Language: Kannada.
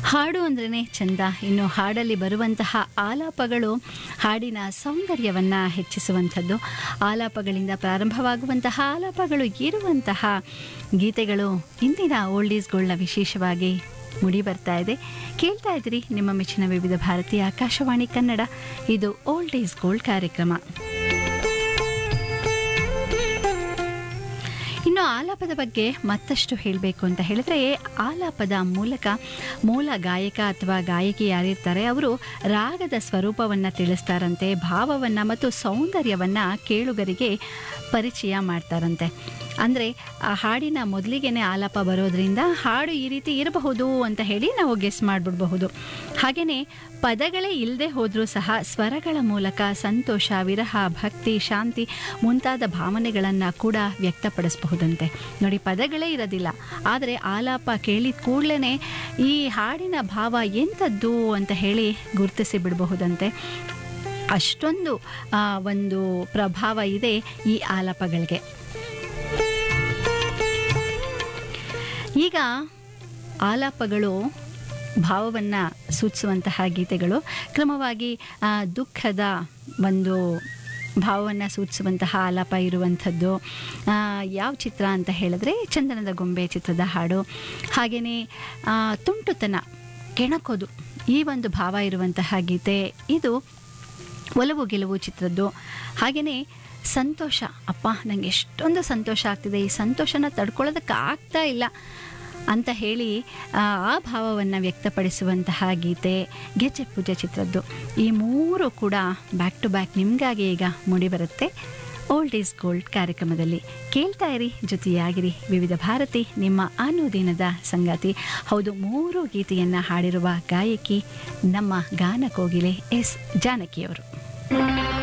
ಹಾಡು ಅಂದ್ರೇ ಚಂದ ಇನ್ನು ಹಾಡಲ್ಲಿ ಬರುವಂತಹ ಆಲಾಪಗಳು ಹಾಡಿನ ಸೌಂದರ್ಯವನ್ನು ಹೆಚ್ಚಿಸುವಂಥದ್ದು ಆಲಾಪಗಳಿಂದ ಪ್ರಾರಂಭವಾಗುವಂತಹ ಆಲಾಪಗಳು ಇರುವಂತಹ ಗೀತೆಗಳು ಇಂದಿನ ಓಲ್ಡ್ ಈಸ್ ಗೋಲ್ಡ್ನ ವಿಶೇಷವಾಗಿ ಮುಡಿ ಬರ್ತಾ ಇದೆ ಕೇಳ್ತಾ ಇದ್ದೀರಿ ನಿಮ್ಮ ಮೆಚ್ಚಿನ ವಿವಿಧ ಭಾರತೀಯ ಆಕಾಶವಾಣಿ ಕನ್ನಡ ಇದು ಓಲ್ಡ್ ಈಸ್ ಗೋಲ್ಡ್ ಕಾರ್ಯಕ್ರಮ ಇನ್ನು ಆಲಾಪದ ಬಗ್ಗೆ ಮತ್ತಷ್ಟು ಹೇಳಬೇಕು ಅಂತ ಹೇಳಿದ್ರೆ ಆಲಾಪದ ಮೂಲಕ ಮೂಲ ಗಾಯಕ ಅಥವಾ ಗಾಯಕಿ ಯಾರಿರ್ತಾರೆ ಅವರು ರಾಗದ ಸ್ವರೂಪವನ್ನು ತಿಳಿಸ್ತಾರಂತೆ ಭಾವವನ್ನು ಮತ್ತು ಸೌಂದರ್ಯವನ್ನು ಕೇಳುಗರಿಗೆ ಪರಿಚಯ ಮಾಡ್ತಾರಂತೆ ಅಂದರೆ ಆ ಹಾಡಿನ ಮೊದಲಿಗೆನೆ ಆಲಾಪ ಬರೋದ್ರಿಂದ ಹಾಡು ಈ ರೀತಿ ಇರಬಹುದು ಅಂತ ಹೇಳಿ ನಾವು ಗೆಸ್ ಮಾಡಿಬಿಡಬಹುದು ಹಾಗೆಯೇ ಪದಗಳೇ ಇಲ್ಲದೆ ಹೋದರೂ ಸಹ ಸ್ವರಗಳ ಮೂಲಕ ಸಂತೋಷ ವಿರಹ ಭಕ್ತಿ ಶಾಂತಿ ಮುಂತಾದ ಭಾವನೆಗಳನ್ನು ಕೂಡ ವ್ಯಕ್ತಪಡಿಸಬಹುದಂತೆ ನೋಡಿ ಪದಗಳೇ ಇರೋದಿಲ್ಲ ಆದರೆ ಆಲಾಪ ಕೇಳಿದ ಕೂಡಲೇ ಈ ಹಾಡಿನ ಭಾವ ಎಂಥದ್ದು ಅಂತ ಹೇಳಿ ಗುರುತಿಸಿ ಬಿಡಬಹುದಂತೆ ಅಷ್ಟೊಂದು ಆ, ಒಂದು ಪ್ರಭಾವ ಇದೆ ಈ ಆಲಾಪಗಳಿಗೆ ಈಗ ಆಲಾಪಗಳು ಭಾವವನ್ನು ಸೂಚಿಸುವಂತಹ ಗೀತೆಗಳು ಕ್ರಮವಾಗಿ ಆ, ದುಃಖದ ಒಂದು ಭಾವವನ್ನು ಸೂಚಿಸುವಂತಹ ಆಲಾಪ ಇರುವಂಥದ್ದು ಆ, ಯಾವ ಚಿತ್ರ ಅಂತ ಹೇಳಿದ್ರೆ ಚಂದನದ ಗೊಂಬೆ ಚಿತ್ರದ ಹಾಡು ಹಾಗೆಯೇ ಆ, ತುಂಟುತನ ಕೆಣಕೋದು ಈ ಒಂದು ಭಾವ ಇರುವಂತಹ ಗೀತೆ ಇದು ಒಲವು ಗೆಲುವು ಚಿತ್ರದ್ದು ಹಾಗೆಯೇ ಸಂತೋಷ ಅಪ್ಪ ನನಗೆ ಎಷ್ಟೊಂದು ಸಂತೋಷ ಆಗ್ತಿದೆ ಈ ಸಂತೋಷನ ತಡ್ಕೊಳ್ಳೋದಕ್ಕೆ ಆಗ್ತಾ ಇಲ್ಲ ಅಂತ ಹೇಳಿ ಆ ಆ ಭಾವವನ್ನು ವ್ಯಕ್ತಪಡಿಸುವಂತಹ ಗೀತೆ ಗೆಜ್ಜೆ ಪೂಜೆ ಚಿತ್ರದ್ದು ಈ ಮೂರು ಕೂಡ ಬ್ಯಾಕ್ ಟು ಬ್ಯಾಕ್ ನಿಮಗಾಗಿ ಈಗ ಮೂಡಿಬರುತ್ತೆ ಓಲ್ಡ್ ಈಸ್ ಗೋಲ್ಡ್ ಕಾರ್ಯಕ್ರಮದಲ್ಲಿ ಕೇಳ್ತಾ ಇರಿ ಜೊತೆಯಾಗಿರಿ ವಿವಿಧ ಭಾರತಿ ನಿಮ್ಮ ಅನುದಿನದ ಸಂಗಾತಿ ಹೌದು ಮೂರು ಗೀತೆಯನ್ನು ಹಾಡಿರುವ ಗಾಯಕಿ ನಮ್ಮ ಗಾನ ಕೋಗಿಲೆ ಎಸ್ ಜಾನಕಿಯವರು